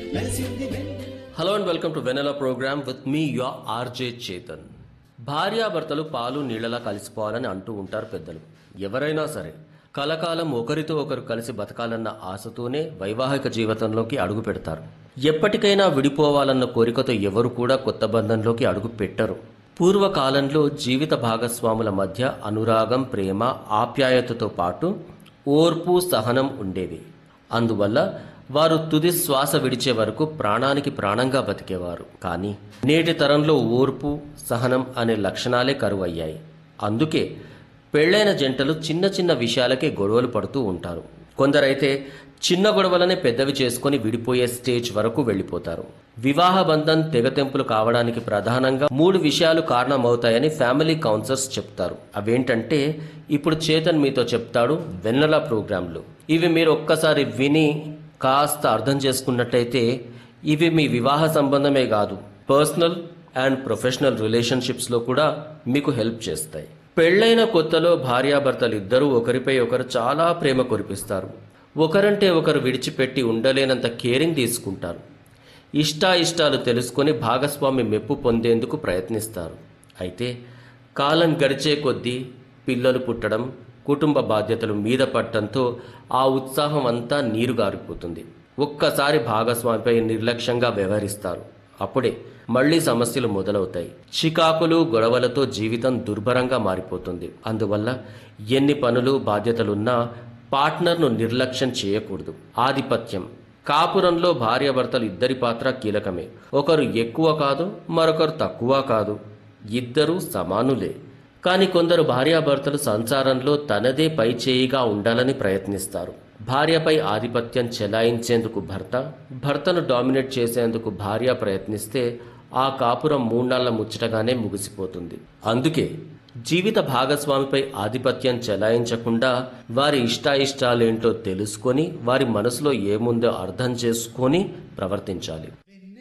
hello and welcome to Vennela program with me your RJ Chetan భార్యాభర్తలు పాలు నీళ్ళలా కలిసిపోవాలని అంటూ ఉంటారు పెద్దలు ఎవరైనా సరే కలకాలం ఒకరితో ఒకరు కలిసి బతకాలన్న ఆశతోనే వైవాహిక జీవితంలోకి అడుగు పెడతారు ఎప్పటికైనా విడిపోవాలన్న కోరికతో ఎవరు కూడా కొత్త బంధంలోకి అడుగు పెట్టరు పూర్వకాలంలో జీవిత భాగస్వాముల మధ్య అనురాగం ప్రేమ ఆప్యాయతతో పాటు ఓర్పు సహనం ఉండేవి అందువల్ల వారు తుది శ్వాస విడిచే వరకు ప్రాణానికి ప్రాణంగా బతికేవారు కానీ నేటి తరంలో ఓర్పు సహనం అనే లక్షణాలే కరువయ్యాయి అందుకే పెళ్ళైన జంటలు చిన్న చిన్న విషయాలకే గొడవలు పడుతూ ఉంటారు కొందరైతే చిన్న గొడవలనే పెద్దవి చేసుకొని విడిపోయే స్టేజ్ వరకు వెళ్ళిపోతారు వివాహ బంధం తెగతెంపులు కావడానికి ప్రధానంగా మూడు విషయాలు కారణమవుతాయని ఫ్యామిలీ కౌన్సిలర్స్ చెప్తారు అవేంటంటే ఇప్పుడు చేతన్ మీతో చెప్తాడు వెన్నెల ప్రోగ్రాంలు ఇవి మీరు ఒక్కసారి విని కాస్త అర్థం చేసుకున్నట్టయితే ఇవి మీ వివాహ సంబంధమే కాదు పర్సనల్ అండ్ ప్రొఫెషనల్ రిలేషన్షిప్స్లో కూడా మీకు హెల్ప్ చేస్తాయి పెళ్ళైన కొత్తలో భార్యాభర్తలు ఇద్దరూ ఒకరిపై ఒకరు చాలా ప్రేమ కురిపిస్తారు ఒకరంటే ఒకరు విడిచిపెట్టి ఉండలేనంత కేరింగ్ తీసుకుంటారు ఇష్టాయిష్టాలు తెలుసుకొని భాగస్వామి మెప్పు పొందేందుకు ప్రయత్నిస్తారు అయితే కాలం గడిచే కొద్దీ పిల్లలు పుట్టడం కుటుంబ బాధ్యతలు మీద పట్టడంతో ఆ ఉత్సాహం అంతా నీరు గారిపోతుంది ఒక్కసారి భాగస్వామిపై నిర్లక్ష్యంగా వ్యవహరిస్తారు అప్పుడే మళ్ళీ సమస్యలు మొదలవుతాయి చికాకులు గొడవలతో జీవితం దుర్భరంగా మారిపోతుంది అందువల్ల ఎన్ని పనులు బాధ్యతలున్నా పార్ట్నర్ను నిర్లక్ష్యం చేయకూడదు ఆధిపత్యం కాపురంలో భార్యాభర్తలు ఇద్దరి పాత్ర కీలకమే ఒకరు ఎక్కువ కాదు మరొకరు తక్కువ కాదు ఇద్దరూ సమానులే కానీ కొందరు భార్యాభర్తలు సంసారంలో తనదే పై చేయిగా ఉండాలని ప్రయత్నిస్తారు భార్యపై ఆధిపత్యం చెలాయించేందుకు భర్త భర్తను డామినేట్ చేసేందుకు భార్య ప్రయత్నిస్తే ఆ కాపురం మూడాళ్ల ముచ్చటగానే ముగిసిపోతుంది అందుకే జీవిత భాగస్వామిపై ఆధిపత్యం చెలాయించకుండా వారి ఇష్టాయిష్టాలేంటో తెలుసుకొని వారి మనసులో ఏముందో అర్థం చేసుకొని ప్రవర్తించాలి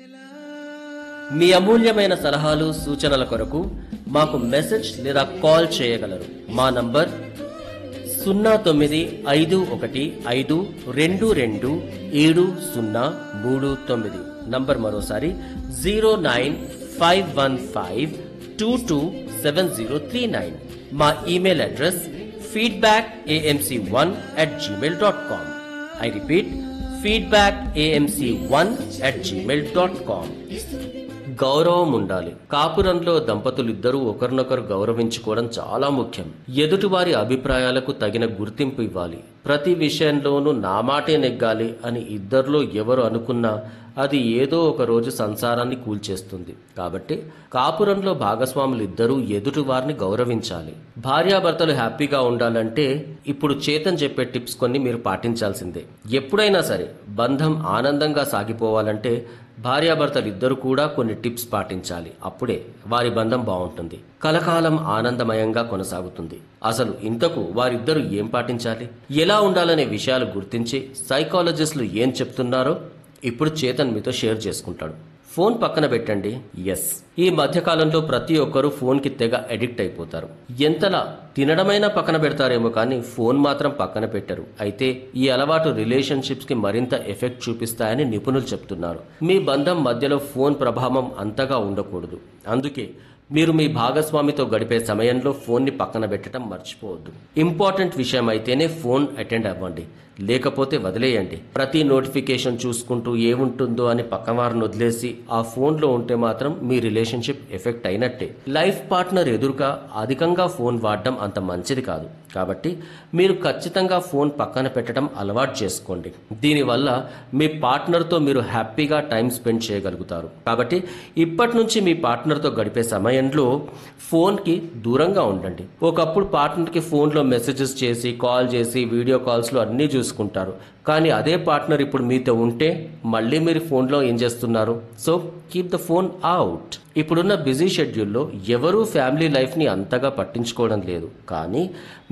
మీ అమూల్యమైన సలహాలు సూచనల కొరకు మాకు మెసేజ్ లేదా కాల్ చేయగలరు మా నంబర్ సున్నా తొమ్మిది ఐదు ఒకటి ఐదు రెండు రెండు ఏడు సున్నా మూడు తొమ్మిది నంబర్ మరోసారి zero nine five one five two two seven zero three nine మా email address feedback AMC one at Gmail dot com I repeat feedback AMC one at Gmail dot com గౌరవం ఉండాలి కాపురంలో దంపతులు ఇద్దరూ ఒకరినొకరు గౌరవించుకోవడం చాలా ముఖ్యం ఎదుటివారి అభిప్రాయాలకు తగిన గుర్తింపు ఇవ్వాలి ప్రతి విషయంలోనూ నా మాటే నెగ్గాలి అని ఇద్దరిలో ఎవరు అనుకున్నా అది ఏదో ఒక రోజు సంసారాన్ని కూల్చేస్తుంది కాబట్టి కాపురంలో భాగస్వాములు ఇద్దరూ ఎదుటి వారిని గౌరవించాలి భార్యాభర్తలు హ్యాపీగా ఉండాలంటే ఇప్పుడు చేతన్ చెప్పే టిప్స్ కొన్ని మీరు పాటించాల్సిందే ఎప్పుడైనా సరే బంధం ఆనందంగా సాగిపోవాలంటే భార్యాభర్తలు ఇద్దరు కూడా కొన్ని టిప్స్ పాటించాలి అప్పుడే వారి బంధం బాగుంటుంది కలకాలం ఆనందమయంగా కొనసాగుతుంది అసలు ఇంతకు వారిద్దరూ ఏం పాటించాలి ఎలా ఉండాలనే విషయాలు గుర్తించి సైకాలజిస్టులు ఏం చెప్తున్నారో ఇప్పుడు చేతన్ మీతో షేర్ చేసుకుంటాడు ఫోన్ పక్కన పెట్టండి ఎస్ ఈ మధ్యకాలంలో ప్రతి ఒక్కరూ ఫోన్కి తెగ అడిక్ట్ అయిపోతారు ఎంతలా తినడమైనా పక్కన పెడతారేమో కానీ ఫోన్ మాత్రం పక్కన పెట్టరు అయితే ఈ అలవాటు రిలేషన్షిప్స్కి మరింత ఎఫెక్ట్ చూపిస్తాయని నిపుణులు చెప్తున్నారు మీ బంధం మధ్యలో ఫోన్ ప్రభావం అంతగా ఉండకూడదు అందుకే మీరు మీ భాగస్వామితో గడిపే సమయంలో ఫోన్ని పక్కన పెట్టడం మర్చిపోవద్దు ఇంపార్టెంట్ విషయం అయితేనే ఫోన్ అటెండ్ అవ్వండి లేకపోతే వదిలేయండి ప్రతి నోటిఫికేషన్ చూసుకుంటూ ఏముంటుందో అని పక్కవారిని వదిలేసి ఆ ఫోన్లో ఉంటే మాత్రం మీ రిలేషన్షిప్ ఎఫెక్ట్ అయినట్టే లైఫ్ పార్ట్నర్ ఎదురుగా అధికంగా ఫోన్ వాడడం అంత మంచిది కాదు కాబట్టి మీరు ఖచ్చితంగా ఫోన్ పక్కన పెట్టడం అలవాటు చేసుకోండి దీనివల్ల మీ పార్ట్నర్తో మీరు హ్యాపీగా టైం స్పెండ్ చేయగలుగుతారు కాబట్టి ఇప్పటి నుంచి మీ పార్ట్నర్తో గడిపే సమయంలో ఫోన్కి దూరంగా ఉండండి ఒకప్పుడు పార్ట్నర్కి ఫోన్లో మెసేజెస్ చేసి కాల్ చేసి వీడియో కాల్స్లో అన్నీ చూసుకుంటారు కానీ అదే పార్ట్నర్ ఇప్పుడు మీతో ఉంటే మళ్ళీ మీరు ఫోన్లో ఏం చేస్తున్నారు so keep the phone out ఇప్పుడున్న బిజీ షెడ్యూల్లో ఎవరూ ఫ్యామిలీ లైఫ్ని అంతగా పట్టించుకోవడం లేదు కానీ